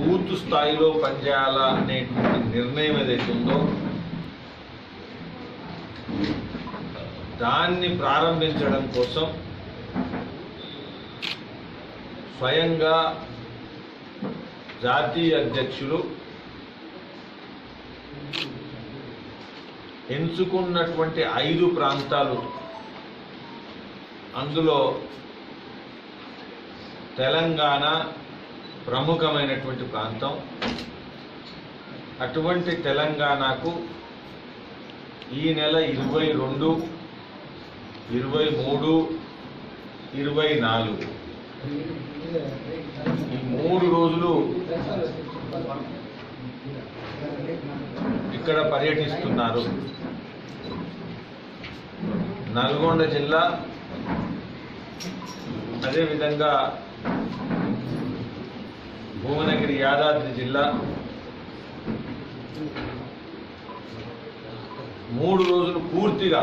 booth స్థాయిలో పనిచేయాలా అనేటువంటి నిర్ణయం ఏదైతే ఉందో దాన్ని ప్రారంభించడం కోసం స్వయంగా జాతీయ అధ్యక్షులు ఎంచుకున్నటువంటి ఐదు ప్రాంతాలు అందులో తెలంగాణ ప్రముఖమైనటువంటి ప్రాంతం అటువంటి తెలంగాణకు ఈ నెల ఇరవై రెండు ఇరవై మూడు ఇరవై నాలుగు ఈ మూడు రోజులు ఇక్కడ పర్యటిస్తున్నారు నల్గొండ జిల్లా అదేవిధంగా భువనగిరి యాదాద్రి జిల్లా మూడు రోజులు పూర్తిగా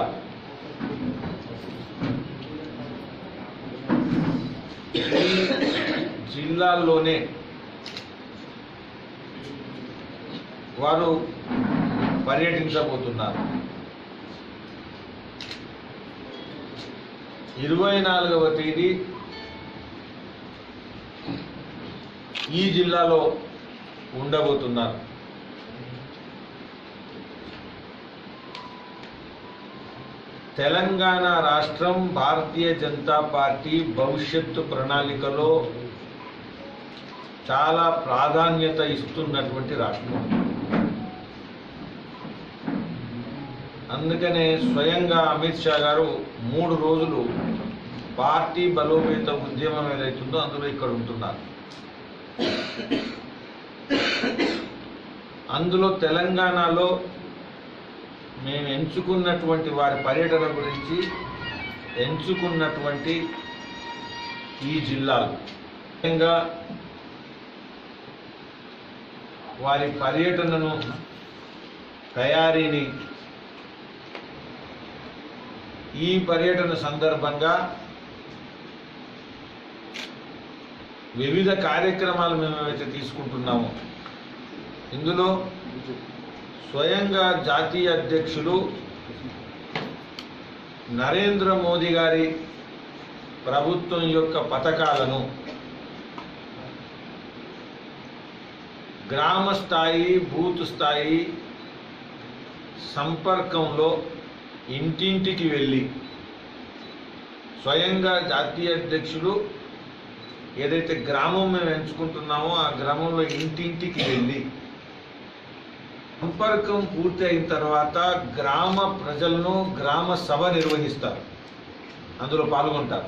ఈ జిల్లాల్లోనే వారు పర్యటించబోతున్నారు ఇరవై నాలుగవ తేదీ ఈ జిల్లాలో ఉండబోతున్నారు తెలంగాణ రాష్ట్రం భారతీయ జనతా పార్టీ భవిష్యత్తు ప్రణాళికలో చాలా ప్రాధాన్యత ఇస్తున్నటువంటి రాష్ట్రం అందుకనే స్వయంగా అమిత్ షా గారు మూడు రోజులు పార్టీ బలోపేత ఉద్యమం ఏదైతుందో అందులో ఇక్కడ ఉంటున్నారు అందులో తెలంగాణలో మేము ఎంచుకున్నటువంటి వారి పర్యటన గురించి ఎంచుకున్నటువంటి ఈ జిల్లాలు ముఖ్యంగా వారి పర్యటనను తయారీని ఈ పర్యటన సందర్భంగా వివిధ కార్యక్రమాలు మేము ఏవైతే తీసుకుంటున్నామో ఇందులో స్వయంగా జాతీయ అధ్యక్షులు నరేంద్ర మోదీ గారి ప్రభుత్వం యొక్క పథకాలను గ్రామ స్థాయి బూత్ స్థాయి సంపర్కంలో ఇంటింటికి వెళ్ళి స్వయంగా జాతీయ అధ్యక్షులు ఏదైతే గ్రామం మేము ఎంచుకుంటున్నామో ఆ గ్రామంలో ఇంటింటికి వెళ్ళి సంపర్కం పూర్తి అయిన తర్వాత గ్రామ ప్రజలను గ్రామ సభ నిర్వహిస్తారు అందులో పాల్గొంటారు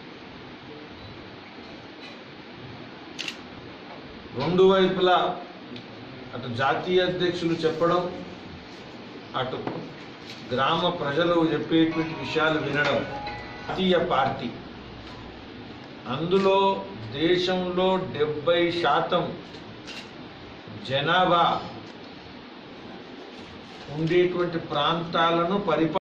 రెండు వైపులా అటు జాతీయ అధ్యక్షులు చెప్పడం అటు గ్రామ ప్రజలు చెప్పేటువంటి విషయాలు వినడం జాతీయ పార్టీ అందులో దేశంలో డెబ్బై శాతం జనాభా ఉండేటువంటి ప్రాంతాలను పరిపా